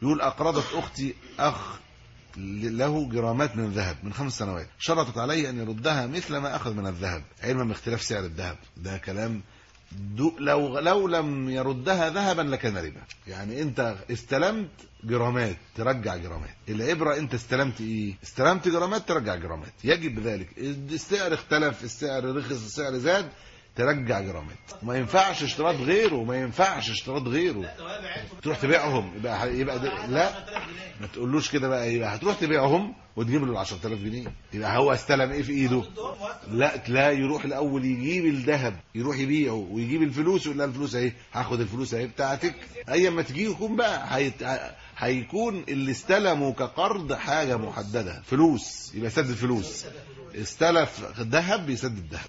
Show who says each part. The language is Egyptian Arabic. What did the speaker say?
Speaker 1: يقول اقرضت اختي اخ له جرامات من الذهب من خمس سنوات شرطت عليه ان يردها مثل ما اخذ من الذهب علما باختلاف سعر الذهب ده كلام دو لو لو لم يردها ذهبا لكان ربا يعني انت استلمت جرامات ترجع جرامات العبره انت استلمت ايه استلمت جرامات ترجع جرامات يجب ذلك السعر اختلف السعر رخص السعر زاد ترجع جرامات ما ينفعش اشتراط غيره ما ينفعش اشتراط غيره تروح تبيعهم يبقى يبقى ده لا ما تقولوش كده بقى يبقى هتروح تبيعهم وتجيب له ال 10000 جنيه يبقى هو استلم ايه في ايده لا لا يروح الاول يجيب الذهب يروح يبيعه ويجيب الفلوس ويقول لها الفلوس اهي هاخد الفلوس اهي بتاعتك ايا ما تجي يكون بقى هيت... هيكون اللي استلموا كقرض حاجه محدده فلوس يبقى يسدد فلوس استلف ذهب بيسدد ذهب